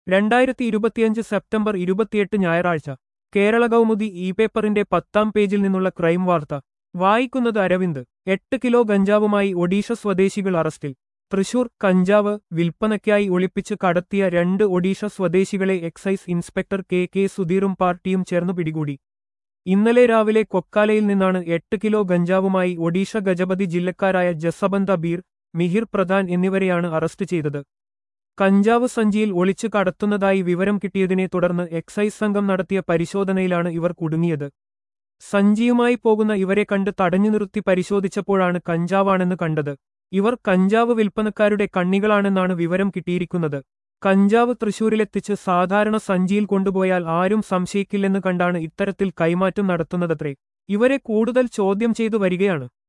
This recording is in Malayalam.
രണ്ടായിരത്തി ഇരുപത്തിയഞ്ച് സെപ്റ്റംബർ ഇരുപത്തിയെട്ട് ഞായറാഴ്ച കേരള കൗമുദി ഇ പേപ്പറിന്റെ പത്താം പേജിൽ നിന്നുള്ള ക്രൈം വാർത്ത വായിക്കുന്നത് അരവിന്ദ് എട്ട് കിലോ ഗഞ്ചാവുമായി ഒഡീഷ സ്വദേശികൾ അറസ്റ്റിൽ തൃശൂർ കഞ്ചാവ് വിൽപ്പനയ്ക്കായി ഒളിപ്പിച്ച് കടത്തിയ രണ്ട് ഒഡീഷ സ്വദേശികളെ എക്സൈസ് ഇൻസ്പെക്ടർ കെ കെ സുധീറും പാർട്ടിയും ചേർന്നു പിടികൂടി ഇന്നലെ രാവിലെ കൊക്കാലയിൽ നിന്നാണ് എട്ട് കിലോ ഗഞ്ചാവുമായി ഒഡീഷ ഗജപതി ജില്ലക്കാരായ ജസബന്ത ബീർ മിഹിർ പ്രധാൻ എന്നിവരെയാണ് അറസ്റ്റ് ചെയ്തത് കഞ്ചാവ് സഞ്ചിയിൽ ഒളിച്ചു കടത്തുന്നതായി വിവരം കിട്ടിയതിനെ തുടർന്ന് എക്സൈസ് സംഘം നടത്തിയ പരിശോധനയിലാണ് ഇവർ കുടുങ്ങിയത് സഞ്ചിയുമായി പോകുന്ന ഇവരെ കണ്ട് തടഞ്ഞു നിർത്തി പരിശോധിച്ചപ്പോഴാണ് കഞ്ചാവാണെന്ന് കണ്ടത് ഇവർ കഞ്ചാവ് വിൽപ്പനക്കാരുടെ കണ്ണികളാണെന്നാണ് വിവരം കിട്ടിയിരിക്കുന്നത് കഞ്ചാവ് തൃശൂരിലെത്തിച്ച് സാധാരണ സഞ്ചിയിൽ കൊണ്ടുപോയാൽ ആരും സംശയിക്കില്ലെന്ന് കണ്ടാണ് ഇത്തരത്തിൽ കൈമാറ്റം നടത്തുന്നതത്രേ ഇവരെ കൂടുതൽ ചോദ്യം ചെയ്തു വരികയാണ്